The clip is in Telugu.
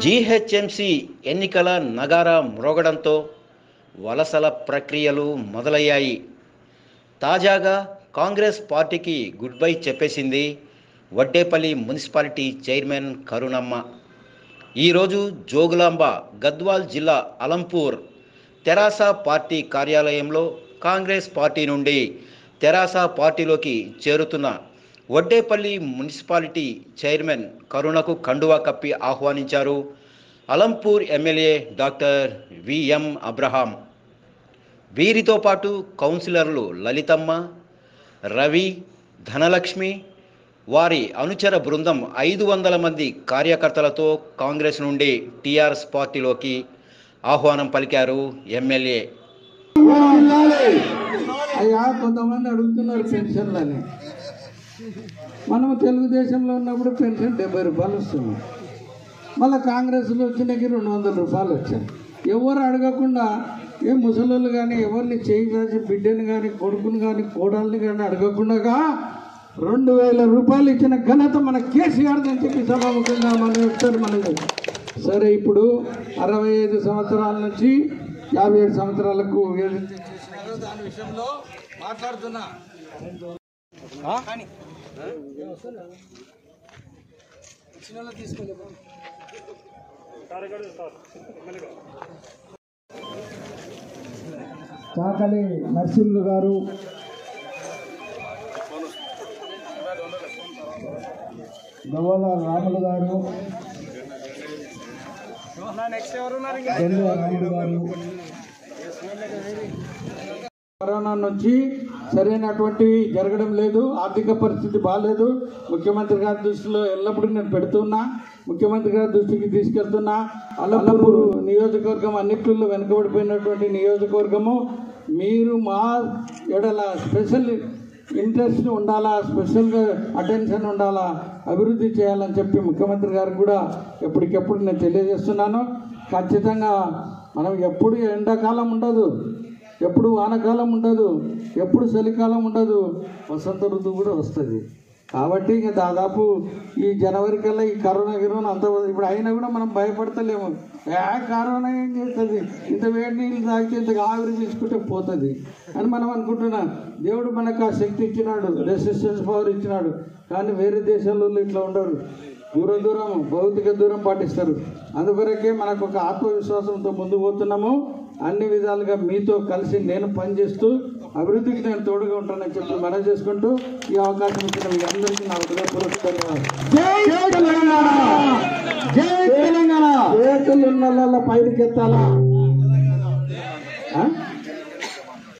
జీహెచ్ఎంసీ ఎన్నికల నగారా మ్రోగడంతో వలసల ప్రక్రియలు మొదలయ్యాయి తాజాగా కాంగ్రెస్ పార్టీకి గుడ్ బై చెప్పేసింది వడ్డేపల్లి మున్సిపాలిటీ చైర్మన్ కరుణమ్మ ఈరోజు జోగులాంబ గద్వాల్ జిల్లా అలంపూర్ తెరాస పార్టీ కార్యాలయంలో కాంగ్రెస్ పార్టీ నుండి తెరాస పార్టీలోకి చేరుతున్న వడ్డేపల్లి మున్సిపాలిటీ చైర్మన్ కరుణకు కండువా కప్పి ఆహ్వానించారు Alampur MLA doctor VM Abraham వీరితో పాటు కౌన్సిలర్లు లలితమ్మ రవి ధనలక్ష్మి వారి అనుచర బృందం ఐదు వందల మంది కార్యకర్తలతో కాంగ్రెస్ నుండి టీఆర్ఎస్ పార్టీలోకి ఆహ్వానం పలికారు ఎమ్మెల్యే వెళ్ళాలి అయ్యా కొంతమంది అడుగుతున్నారు పెన్షన్లని మనం తెలుగుదేశంలో ఉన్నప్పుడు పెన్షన్ డెబ్బై రూపాయలు వస్తుంది మళ్ళీ కాంగ్రెస్లో వచ్చినాకి రెండు వందల రూపాయలు వచ్చాయి ఎవరు అడగకుండా ఏ ముసలోళ్ళు కానీ ఎవరిని చేయి చేసి బిడ్డని కానీ కొడుకుని కానీ కోడల్ని కానీ అడగకుండా రెండు వేల రూపాయలు ఇచ్చిన ఘనత మన కేసీఆర్ అని చెప్పి సభాముఖంగా మనం చెప్తారు మనది సరే ఇప్పుడు అరవై ఐదు సంవత్సరాల నుంచి యాభై ఏడు సంవత్సరాలకు ఏదైతే చేసినారో దాని విషయంలో మాట్లాడుతున్నా చాకలి నర్సింహులు గారు గవ్వల రాములు గారు గెల్లు రాములు గారు కరోనా నుంచి సరైనటువంటి జరగడం లేదు ఆర్థిక పరిస్థితి బాగాలేదు ముఖ్యమంత్రి గారి దృష్టిలో ఎల్లప్పుడూ నేను పెడుతున్నా ముఖ్యమంత్రి గారి దృష్టికి తీసుకెళ్తున్నా అల్లపూరు నియోజకవర్గం అన్నిట్లో వెనుకబడిపోయినటువంటి నియోజకవర్గము మీరు మా ఎడల స్పెషల్ ఇంట్రెస్ట్ ఉండాలా స్పెషల్గా అటెన్షన్ ఉండాలా అభివృద్ధి చేయాలని చెప్పి ముఖ్యమంత్రి గారికి కూడా ఎప్పటికెప్పుడు నేను తెలియజేస్తున్నాను ఖచ్చితంగా మనం ఎప్పుడు ఎండాకాలం ఉండదు ఎప్పుడు వానకాలం ఉండదు ఎప్పుడు చలికాలం ఉండదు వసంత ఋతువు కూడా వస్తుంది కాబట్టి ఇక దాదాపు ఈ జనవరి కల్లా ఈ కరోనా గిరోనా అంత ఇప్పుడు అయినా కూడా మనం భయపడతలేము ఏ కరోనా ఏం చేస్తుంది ఇంత వేడి నీళ్ళు తాగితే ఇంత ఆవిరి తీసుకుంటే పోతుంది అని మనం అనుకుంటున్నాం దేవుడు మనకు ఆ శక్తి ఇచ్చినాడు రెసిస్టెన్స్ పవర్ ఇచ్చినాడు కానీ వేరే దేశాల్లో ఇట్లా ఉండరు దూరం దూరం భౌతిక దూరం పాటిస్తారు అందుకొరకే మనకు ఒక ఆత్మవిశ్వాసంతో ముందుకు పోతున్నాము అన్ని విధాలుగా మీతో కలిసి నేను పనిచేస్తూ అభివృద్ధికి నేను తోడుగా ఉంటానని చెప్పి మనం చేసుకుంటూ ఈ అవకాశం ఇచ్చిన మీ అందరికీ నా హృదయపూర్వక ధన్యవాదాలు జై తెలంగాణ జై తెలంగాణ చేతులు ఉన్న పైకి ఎత్తాలా ఆ?